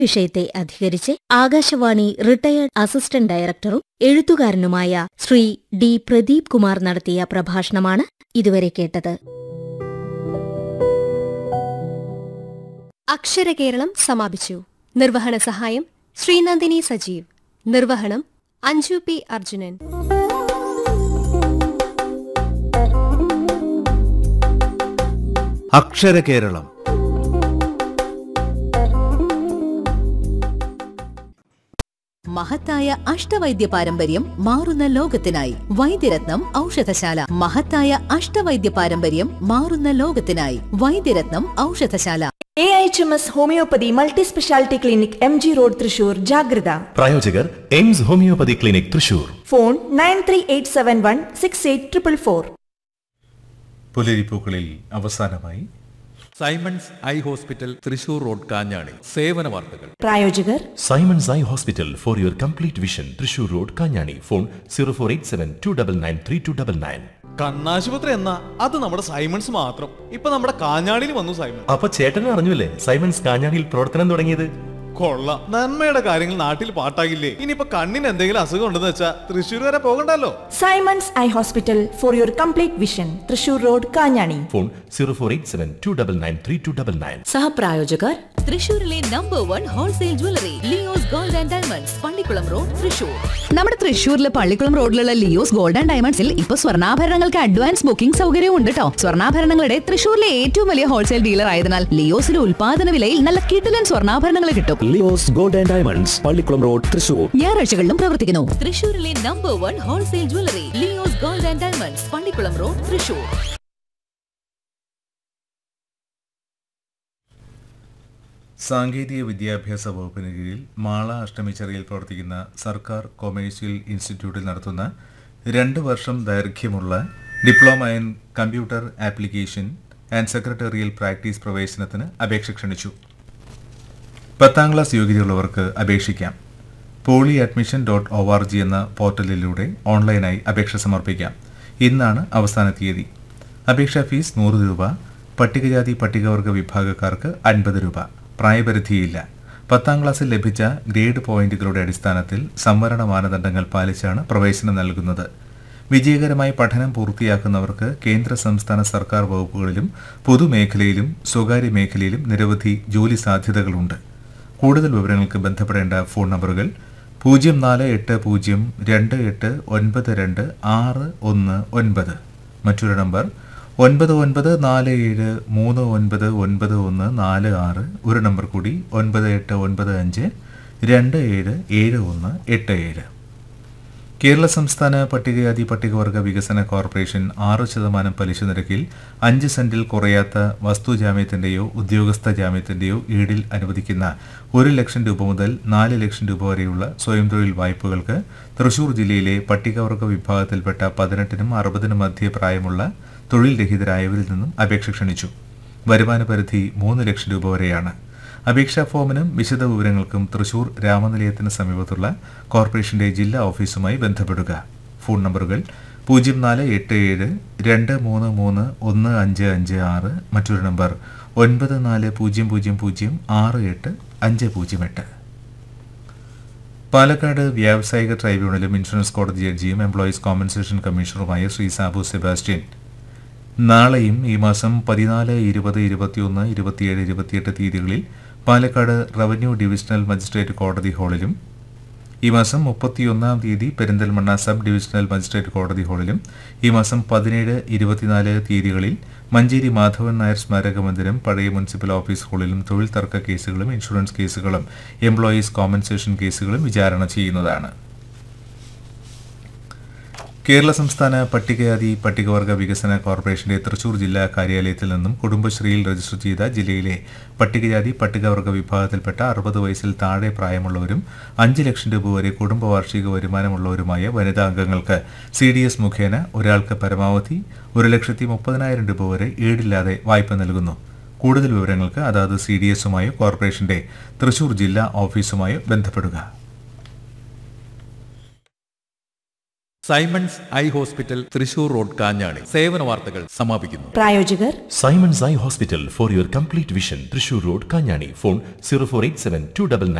വിഷയത്തെ അധികരിച്ച് Akashvani retired assistant ഡയറക്ടറും എഴുത്തുകാരനുമായ ശ്രീ ഡി പ്രദീപ് കുമാർ നടത്തിയ പ്രഭാഷണമാണ് ഇതുവരെ കേട്ടത് അക്ഷരകേരളം സമാപിച്ചു നിർവഹണ സഹായം ശ്രീനന്ദിനി സജീവ് നിർവഹണം അഞ്ജു പി അർജുനൻ അക്ഷരകേരളം മഹത്തായ അഷ്ടവൈദ്യ പാരമ്പര്യം മാറുന്ന ലോകത്തിനായി വൈദ്യരത്നം ഔഷധശാല മഹത്തായ അഷ്ടവൈദ്യ പാരമ്പര്യം മാറുന്ന ലോകത്തിനായി Vaidyaratnam Oushadhasala A H M S homoeopathy multi speciality clinic M G road Thrissur ജാഗ്രത പ്രായോജകർ AIMS homoeopathy clinic Thrissur phone nine three eight seven one six eight triple four പുലരിപ്പൂക്കളിൽ അവസാനമായി Simons eye hospital Thrissur road Kanjani സേവന വാർത്തകൾ പ്രായോജകർ Simons eye hospital for your complete vision Thrissur road Kanjani phone zero four eight seven two double nine three two double nine കണ്ണാശുപത്രി എന്നാ അത് നമ്മുടെ Symons മാത്രം ഇപ്പൊ നമ്മുടെ കാഞ്ഞാടിയിൽ വന്നു സൈമൺ അപ്പൊ ചേട്ടൻ അറിഞ്ഞില്ലേ സൈമൺസ് കാഞ്ഞാണിയിൽ പ്രവർത്തനം തുടങ്ങിയത് കൊള്ള നന്മയുടെ കാര്യങ്ങൾ നാട്ടിൽ പാട്ടാകില്ലേ ഇനിയിപ്പൊ കണ്ണിന് എന്തെങ്കിലും അസുഖം ഉണ്ടെന്ന് വെച്ചാ തൃശ്ശൂർ വരെ പോകണ്ടല്ലോ Simons eye hospital for your complete vision Thrissur road Kanjani phone zero four eight seven two double nine three two double nine സഹപ്രായോജകർ തൃശൂരിലെ number one wholesale jewellery Leo's gold and diamonds Pallikkulam road Thrissur നമ്മുടെ തൃശ്ശൂരിലെ പള്ളിക്കുളം റോഡിലുള്ള ലിയോസ് ഗോൾഡ് ആൻഡ് ഡയമണ്ട്സിൽ ഇപ്പൊ സ്വർണ്ണാഭരണങ്ങൾക്ക് advance booking സൗകര്യവും ഉണ്ട് കേട്ടോ സ്വർണ്ണാഭരണങ്ങളുടെ തൃശ്ശൂരിലെ ഏറ്റവും വലിയ ഹോൾസെയിൽ ഡീലർ ആയതിനാൽ ലിയോസിലെ ഉൽപാദന വിലയിൽ നല്ല കിടിലൻ സ്വർണ്ണാഭരണങ്ങൾ കിട്ടും Leo's gold and diamonds Pallikkulam road Thrissur ഞായറാഴ്ചകളിലും പ്രവർത്തിക്കുന്നു തൃശൂരിലെ number one wholesale jewellery Leo's gold and diamonds Pallikkulam road Thrissur സാങ്കേതിക വിദ്യാഭ്യാസ വകുപ്പിന് കീഴിൽ മാള അഷ്ടമിച്ചെറിയിൽ പ്രവർത്തിക്കുന്ന സർക്കാർ കൊമേഴ്സ്യൽ ഇൻസ്റ്റിറ്റ്യൂട്ടിൽ നടത്തുന്ന രണ്ട് വർഷം ദൈർഘ്യമുള്ള diploma in computer application and secretarial practice പ്രവേശനത്തിന് അപേക്ഷ ക്ഷണിച്ചു പത്താം ക്ലാസ് യോഗ്യതയുള്ളവർക്ക് അപേക്ഷിക്കാം poly admission dot O R G എന്ന പോർട്ടലിലൂടെ ഓൺലൈനായി അപേക്ഷ സമർപ്പിക്കാം ഇന്നാണ് അവസാന തീയതി അപേക്ഷാ ഫീസ് നൂറ് രൂപ പട്ടികജാതി പട്ടികവർഗ വിഭാഗക്കാർക്ക് അൻപത് രൂപ പ്രായപരിധിയില്ല പത്താം ക്ലാസ്സിൽ ലഭിച്ച ഗ്രേഡ് പോയിന്റുകളുടെ അടിസ്ഥാനത്തിൽ സംവരണ മാനദണ്ഡങ്ങൾ പാലിച്ചാണ് പ്രവേശനം നൽകുന്നത് വിജയകരമായി പഠനം പൂർത്തിയാക്കുന്നവർക്ക് കേന്ദ്ര സംസ്ഥാന സർക്കാർ വകുപ്പുകളിലും പൊതുമേഖലയിലും സ്വകാര്യ മേഖലയിലും നിരവധി ജോലി സാധ്യതകളുണ്ട് കൂടുതൽ വിവരങ്ങൾക്ക് ബന്ധപ്പെടേണ്ട ഫോൺ നമ്പറുകൾ പൂജ്യം നാല് എട്ട് പൂജ്യം രണ്ട് എട്ട് ഒൻപത് രണ്ട് ആറ് ഒന്ന് ഒൻപത് മറ്റൊരു നമ്പർ ഒൻപത് ഒൻപത് നാല് ഏഴ് മൂന്ന് ഒൻപത് ഒൻപത് ഒന്ന് നാല് ആറ് ഒരു നമ്പർ കൂടി ഒൻപത് എട്ട് ഒൻപത് അഞ്ച് രണ്ട് ഏഴ് ഏഴ് ഒന്ന് എട്ട് ഏഴ് കേരള സംസ്ഥാന പട്ടികജാതി പട്ടികവർഗ വികസന കോർപ്പറേഷൻ ആറ് ശതമാനം പലിശ നിരക്കിൽ അഞ്ച് സെന്റിൽ കുറയാത്ത വസ്തുജാമ്യത്തിന്റെയോ ഉദ്യോഗസ്ഥ ജാമ്യത്തിന്റെയോ ഈടിൽ അനുവദിക്കുന്ന ഒരു ലക്ഷം രൂപ മുതൽ നാല് ലക്ഷം രൂപ വരെയുള്ള സ്വയം തൊഴിൽ വായ്പകൾക്ക് തൃശൂർ ജില്ലയിലെ പട്ടികവർഗ വിഭാഗത്തിൽപ്പെട്ട പതിനെട്ടിനും അറുപതിനും മധ്യ പ്രായമുള്ള തൊഴിൽ രഹിതരായവരിൽ നിന്നും അപേക്ഷ ക്ഷണിച്ചു വരുമാന പരിധി മൂന്ന് ലക്ഷം രൂപ വരെയാണ് അപേക്ഷാ ഫോമിനും വിശദ വിവരങ്ങൾക്കും തൃശൂർ രാമനിലയത്തിന് സമീപത്തുള്ള കോർപ്പറേഷന്റെ ജില്ലാ ഓഫീസുമായി ബന്ധപ്പെടുക ഫോൺ നമ്പറുകൾ പൂജ്യം നാല് എട്ട് ഏഴ് രണ്ട് മൂന്ന് മൂന്ന് ഒന്ന് അഞ്ച് അഞ്ച് ആറ് മറ്റൊരു നമ്പർ ഒൻപത് നാല് പൂജ്യം പൂജ്യം പൂജ്യം ആറ് എട്ട് അഞ്ച് പൂജ്യം എട്ട് പാലക്കാട് വ്യാവസായിക ട്രൈബ്യൂണലും ഇൻഷുറൻസ് കോടതി ജഡ്ജിയും എംപ്ലോയീസ് കോമ്പൻസേഷൻ കമ്മീഷണറുമായ ശ്രീ സാബു സെബാസ്റ്റ്യൻ നാളെയും ഈ മാസം പതിനാല് ഇരുപത് ഇരുപത്തിയൊന്ന് ഇരുപത്തിയേഴ് ഇരുപത്തിയെട്ട് തീയതികളിൽ പാലക്കാട് റവന്യൂ ഡിവിഷണൽ മജിസ്ട്രേറ്റ് കോടതി ഹാളിലും ഈ മാസം മുപ്പത്തിയൊന്നാം തീയതി പെരിന്തൽമണ്ണ സബ് ഡിവിഷണൽ മജിസ്ട്രേറ്റ് കോടതി ഹാളിലും ഈ മാസം പതിനേഴ് ഇരുപത്തിനാല് തീയതികളിൽ മഞ്ചേരി മാധവൻ നായർ സ്മാരക മന്ദിരം പഴയ മുനിസിപ്പൽ ഓഫീസ് ഹാളിലും തൊഴിൽ തർക്ക കേസുകളും ഇൻഷുറൻസ് കേസുകളും എംപ്ലോയീസ് കോമ്പൻസേഷൻ കേസുകളും വിചാരണ ചെയ്യുന്നതാണ് കേരള സംസ്ഥാന പട്ടികജാതി പട്ടികവർഗ വികസന കോർപ്പറേഷന്റെ തൃശൂർ ജില്ലാ കാര്യാലയത്തിൽ നിന്നും കുടുംബശ്രീയിൽ രജിസ്റ്റർ ചെയ്ത ജില്ലയിലെ പട്ടികജാതി പട്ടികവർഗ വിഭാഗത്തിൽപ്പെട്ട അറുപത് വയസ്സിൽ താഴെ പ്രായമുള്ളവരും അഞ്ച് ലക്ഷം രൂപ വരെ കുടുംബ വാർഷിക വരുമാനമുള്ളവരുമായ വനിതാ അംഗങ്ങൾക്ക് സി ഡി എസ് മുഖേന ഒരാൾക്ക് പരമാവധി ഒരു ലക്ഷത്തി മുപ്പതിനായിരം രൂപ വരെ ഈടില്ലാതെ വായ്പ നൽകുന്നു കൂടുതൽ വിവരങ്ങൾക്ക് അതാത് സി ഡി എസുമായോ കോർപ്പറേഷന്റെ തൃശൂർ ജില്ലാ ഓഫീസുമായോ ബന്ധപ്പെടുക Simons eye hospital Thrissur road Kanjani സേവന വാർത്തകൾ സമാപിക്കുന്നു പ്രായോജകർ Simon's Eye Hospital for your complete vision. Trishur Road, Kanyani. Phone 0487 299